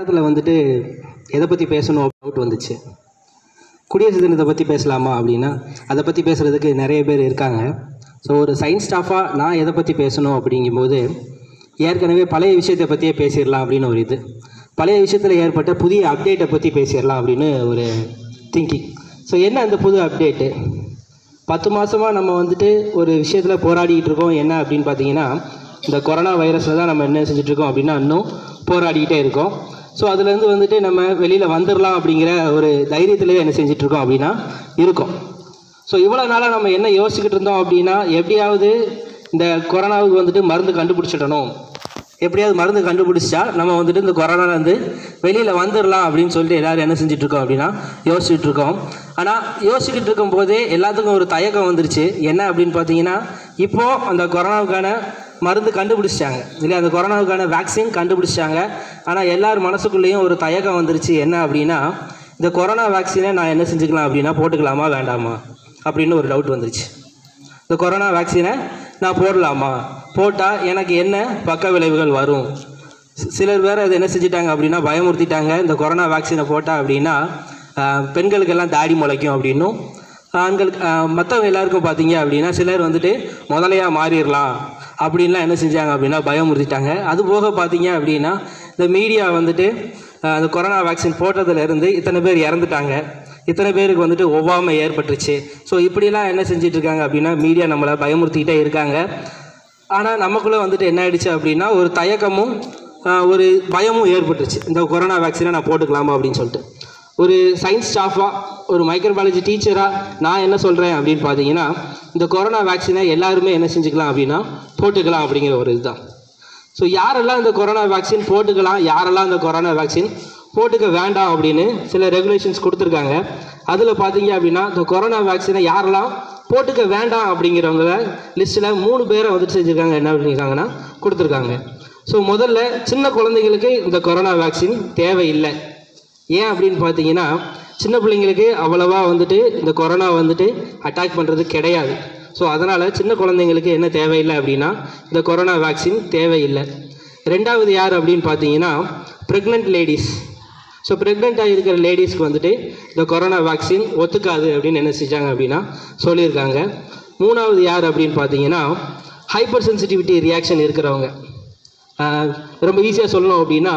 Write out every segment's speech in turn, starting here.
நேரத்தில் வந்துட்டு எதை பற்றி பேசணும் டவுட் வந்துச்சு குடியரசு தினத்தை பற்றி பேசலாமா அப்படின்னா அதை பற்றி பேசுகிறதுக்கு நிறைய பேர் இருக்காங்க ஸோ ஒரு சயின்ஸ் ஸ்டாஃபாக நான் எதை பற்றி பேசணும் அப்படிங்கும்போது ஏற்கனவே பழைய விஷயத்தை பற்றியே பேசிடலாம் அப்படின்னு ஒரு இது பழைய விஷயத்தில் ஏற்பட்ட புதிய அப்டேட்டை பற்றி பேசிடலாம் அப்படின்னு ஒரு திங்கிங் ஸோ என்ன அந்த புது அப்டேட்டு பத்து மாதமாக நம்ம வந்துட்டு ஒரு விஷயத்தில் போராடிக்கிட்டு இருக்கோம் என்ன அப்படின்னு பார்த்தீங்கன்னா இந்த கொரோனா வைரஸில் தான் நம்ம என்ன செஞ்சுட்ருக்கோம் அப்படின்னா இன்னும் போராடிக்கிட்டே இருக்கோம் ஸோ அதுலேருந்து வந்துட்டு நம்ம வெளியில் வந்துடலாம் அப்படிங்கிற ஒரு தைரியத்திலே என்ன செஞ்சிட்ருக்கோம் அப்படின்னா இருக்கோம் ஸோ இவ்வளோ நாளாக நம்ம என்ன யோசிச்சுக்கிட்டு இருந்தோம் அப்படின்னா எப்படியாவது இந்த கொரோனாவுக்கு வந்துட்டு மருந்து கண்டுபிடிச்சிடணும் எப்படியாவது மருந்து கண்டுபிடிச்சா நம்ம வந்துட்டு இந்த கொரோனாலேருந்து வெளியில் வந்துடலாம் அப்படின்னு சொல்லிட்டு எல்லோரும் என்ன செஞ்சுட்டு இருக்கோம் அப்படின்னா யோசிச்சுட்டு இருக்கோம் ஆனால் யோசிச்சுக்கிட்டு இருக்கும் போதே எல்லாத்துக்கும் ஒரு தயக்கம் வந்துருச்சு என்ன அப்படின்னு பார்த்தீங்கன்னா இப்போது அந்த கொரோனாவுக்கான மருந்து கண்டுபிடிச்சிட்டாங்க இல்லையா அந்த கொரோனாவுக்கான வேக்சின் கண்டுபிடிச்சிட்டாங்க ஆனால் எல்லார் மனசுக்குள்ளேயும் ஒரு தயக்கம் வந்துருச்சு என்ன அப்படின்னா இந்த கொரோனா வேக்சினை நான் என்ன செஞ்சுக்கலாம் அப்படின்னா போட்டுக்கலாமா வேண்டாமா அப்படின்னு ஒரு டவுட் வந்துருச்சு இந்த கொரோனா வேக்சினை நான் போடலாமா போட்டால் எனக்கு என்ன பக்க விளைவுகள் வரும் சி- சிலர் வேறு அதை என்ன செஞ்சிட்டாங்க அப்படின்னா பயமுறுத்திட்டாங்க இந்த கொரோனா வேக்சினை போட்டால் அப்படின்னா ஆஹ், பெண்களுக்கெல்லாம் தாடி முளைக்கும் அப்படின்னும் ஆண்களுக்கு மற்றவங்க எல்லாருக்கும் பார்த்தீங்க அப்படின்னா சிலர் வந்துட்டு முதலையா மாறிடலாம் அப்படின்லாம் என்ன செஞ்சாங்க அப்படின்னா பயமுறுத்திட்டாங்க அது போக பார்த்தீங்க அப்படின்னா இந்த மீடியா வந்துட்டு ஆஹ், அந்த கொரோனா வேக்சின் போட்டதுலேருந்து இத்தனை பேர் இறந்துட்டாங்க இத்தனை பேருக்கு வந்துட்டு ஒவ்வாமை ஏற்பட்டுருச்சு ஸோ இப்படிலாம் என்ன செஞ்சுட்டு இருக்காங்க அப்படின்னா மீடியா நம்மளை பயமுறுத்திக்கிட்டே இருக்காங்க ஆனால் நமக்குள்ளே வந்துட்டு என்ன ஆயிடுச்சு அப்படின்னா ஒரு தயக்கமும் ஆஹ், ஒரு பயமும் ஏற்பட்டுருச்சு இந்த கொரோனா வேக்சினை நான் போட்டுக்கலாமா அப்படின்னு சொல்லிட்டு ஒரு சயின்ஸ் ஸ்டாஃபாக ஒரு மைக்ரோபாலஜி டீச்சராக நான் என்ன சொல்கிறேன் அப்படின்னு பார்த்தீங்கன்னா இந்த கொரோனா வேக்சினை எல்லாருமே என்ன செஞ்சுக்கலாம் அப்படின்னா போட்டுக்கலாம் அப்படிங்கிற ஒரு இதுதான் ஸோ யாரெல்லாம் இந்த கொரோனா வேக்சின் போட்டுக்கலாம் யாரெல்லாம் இந்த கொரோனா வேக்சின் போட்டுக்க வேண்டாம் அப்படின்னு சில ரெகுலேஷன்ஸ் கொடுத்துருக்காங்க அதில் பார்த்தீங்க அப்படின்னா இந்த கொரோனா வேக்சினை யாரெல்லாம் போட்டுக்க வேண்டாம் அப்படிங்கிறவங்க லிஸ்ட்டில் மூணு பேரை வந்துட்டு செஞ்சுருக்காங்க என்ன பண்ணியிருக்காங்கன்னா கொடுத்துருக்காங்க ஸோ முதல்ல சின்ன குழந்தைங்களுக்கு இந்த கொரோனா வேக்சின் தேவையில்லை ஏன் அப்படின்னு பார்த்தீங்கன்னா சின்ன பிள்ளைங்களுக்கு அவ்வளவா வந்துட்டு இந்த கொரோனா வந்துட்டு அட்டாக் பண்ணுறது கிடையாது ஸோ அதனால் சின்ன குழந்தைங்களுக்கு என்ன தேவையில்லை அப்படின்னா இந்த கொரோனா வேக்சின் தேவையில்லை ரெண்டாவது யார் அப்படின்னு பார்த்தீங்கன்னா ப்ரெக்னென்ட் லேடிஸ் ஸோ ப்ரெக்னெண்ட்டாக இருக்கிற லேடிஸ்க்கு வந்துட்டு இந்த கொரோனா வேக்சின் ஒத்துக்காது அப்படின்னு என்ன செஞ்சாங்க அப்படின்னா சொல்லியிருக்காங்க மூணாவது யார் அப்படின்னு பார்த்தீங்கன்னா ஹைப்பர் சென்சிட்டிவிட்டி ரியாக்ஷன் இருக்கிறவங்க ஆஹ் ரொம்ப ஈஸியாக சொல்லணும் அப்படின்னா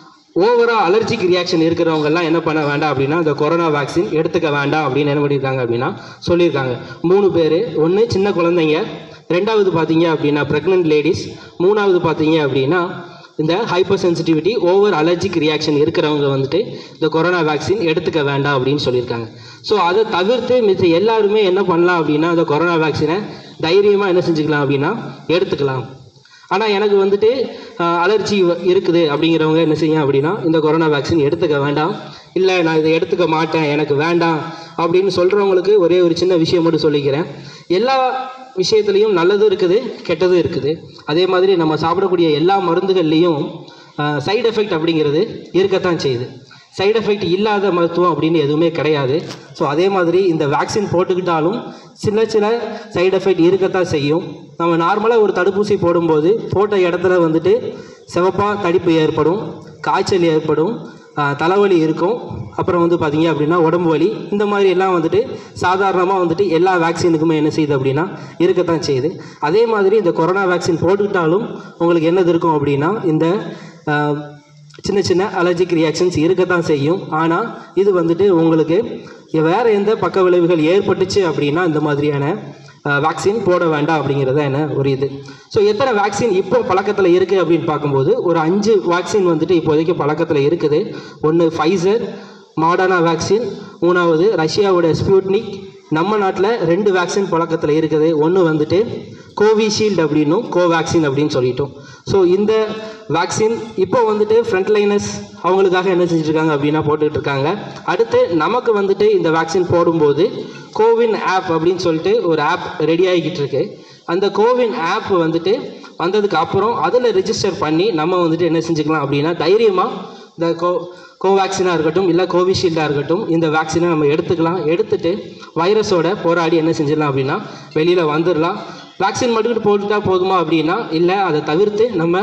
ஓவராக அலர்ஜிக் ரியாக்ஷன் இருக்கிறவங்கெல்லாம் என்ன பண்ண வேண்டாம் அப்படின்னா இந்த கொரோனா வேக்சின் எடுத்துக்க வேண்டாம் அப்படின்னு என்ன பண்ணியிருக்காங்க அப்படின்னா சொல்லியிருக்காங்க மூணு பேர் ஒன்று சின்ன குழந்தைங்க ரெண்டாவது பார்த்தீங்க அப்படின்னா ப்ரெக்னென்ட் லேடிஸ் மூணாவது பார்த்தீங்க அப்படின்னா இந்த hyper sensitivity over allergic reaction இருக்கிறவங்க வந்துட்டு இந்த கொரோனா வேக்சின் எடுத்துக்க வேண்டாம் அப்படின்னு சொல்லியிருக்காங்க ஸோ அதை தவிர்த்து மிச்ச எல்லாருமே என்ன பண்ணலாம் அப்படின்னா இந்த கொரோனா வேக்சினை தைரியமாக என்ன செஞ்சுக்கலாம் அப்படின்னா எடுத்துக்கலாம் ஆனால் எனக்கு வந்துட்டு அலர்ஜி இருக்குது அப்படிங்கிறவங்க என்ன செய்யும் அப்படின்னா இந்த கொரோனா வேக்சின் எடுத்துக்க வேண்டாம் இல்லை நான் இதை எடுத்துக்க மாட்டேன் எனக்கு வேண்டாம் அப்படின்னு சொல்கிறவங்களுக்கு ஒரே ஒரு சின்ன விஷயம் மட்டும் சொல்லிக்கிறேன் எல்லா விஷயத்துலேயும் நல்லதும் இருக்குது கெட்டதும் இருக்குது அதே மாதிரி நம்ம சாப்பிடக்கூடிய எல்லா மருந்துகள்லேயும் சைடு எஃபெக்ட் அப்படிங்கிறது இருக்கத்தான் செய்யுது சைடு எஃபெக்ட் இல்லாத மருத்துவம் அப்படின்னு எதுவுமே கிடையாது ஸோ அதே மாதிரி இந்த வேக்சின் போட்டுக்கிட்டாலும் சின்ன சின்ன சைடு எஃபெக்ட் இருக்கத்தான் செய்யும் நம்ம நார்மலாக ஒரு தடுப்பூசி போடும்போது போட்ட இடத்துல வந்துட்டு சிவப்பாக தடிப்பு ஏற்படும் காய்ச்சல் ஏற்படும் ஆஹ் தலைவலி இருக்கும் அப்புறம் வந்து பார்த்தீங்க அப்படின்னா உடம்பு வலி இந்த மாதிரி எல்லாம் வந்துட்டு சாதாரணமாக வந்துட்டு எல்லா வேக்சினுக்குமே என்ன செய்யுது அப்படின்னா இருக்கத்தான் செய்யுது அதே மாதிரி இந்த கொரோனா வேக்சின் போட்டுக்கிட்டாலும் உங்களுக்கு என்னது இருக்கும் அப்படின்னா இந்த ஆஹ், சின்ன சின்ன அலர்ஜிக் ரியாக்ஷன்ஸ் இருக்கத்தான் செய்யும் ஆனால் இது வந்துட்டு உங்களுக்கு வேறு எந்த பக்க விளைவுகள் ஏற்பட்டுச்சு அப்படின்னா இந்த மாதிரியான வேக்சின் போட வேண்டாம் அப்படிங்கிறது என்ன ஒரு இது ஸோ எத்தனை வேக்சின் இப்போ பழக்கத்தில் இருக்குது அப்படின்னு பார்க்கும்போது ஒரு அஞ்சு வேக்சின் வந்துட்டு இப்போதைக்கு பழக்கத்தில் இருக்குது ஒன்று ஃபைசர் மாடர்னா வேக்சின் மூணாவது ரஷ்யாவோட ஸ்புட்னிக் நம்ம நாட்டில் ரெண்டு வேக்சின் பழக்கத்தில் இருக்குது ஒன்று வந்துட்டு கோவிஷீல்டு அப்படின்னும் கோவேக்சின் அப்படின்னு சொல்லிட்டோம் ஸோ இந்த வேக்சின் இப்போ வந்துட்டு ஃப்ரண்ட் லைனர்ஸ் அவங்களுக்காக என்ன செஞ்சுருக்காங்க அப்படின்னா போட்டுக்கிட்டு இருக்காங்க அடுத்து நமக்கு வந்துட்டு இந்த வேக்சின் போடும்போது கோவின் ஆப் அப்படின்னு சொல்லிட்டு ஒரு ஆப் ரெடி ஆகிக்கிட்டு இருக்கு அந்த கோவின் ஆப் வந்துட்டு வந்ததுக்கு அப்புறம் அதில் ரிஜிஸ்டர் பண்ணி நம்ம வந்துட்டு என்ன செஞ்சுக்கலாம் அப்படின்னா தைரியமாக இந்த கோ கோவேக்சினாக இருக்கட்டும் இல்லை கோவிஷீல்டாக இருக்கட்டும் இந்த வேக்சினை நம்ம எடுத்துக்கலாம் எடுத்துட்டு வைரஸோட போராடி என்ன செஞ்சிடலாம் அப்படின்னா வெளியில் வந்துடலாம் வேக்சின் மட்டும் போட்டுட்டா போதுமா அப்படின்னா இல்லை அதை தவிர்த்து நம்ம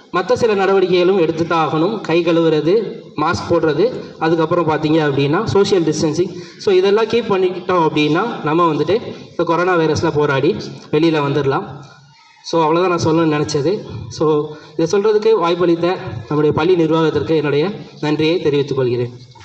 மற்ற சில நடவடிக்கைகளும் எடுத்து தான் ஆகணும் கை கழுவுறது மாஸ்க் போடுறது அதுக்கப்புறம் பார்த்தீங்க அப்படின்னா சோஷியல் டிஸ்டன்சிங் ஸோ இதெல்லாம் கீப் பண்ணிக்கிட்டோம் அப்படின்னா நம்ம வந்துட்டு இந்த கொரோனா வைரஸில் போராடி வெளியில் வந்துடலாம் ஸோ அவ்வளோதான் நான் சொல்லணும்னு நினச்சது ஸோ இதை சொல்கிறதுக்கு வாய்ப்பளித்த நம்முடைய பள்ளி நிர்வாகத்திற்கு என்னுடைய நன்றியை தெரிவித்துக் கொள்கிறேன்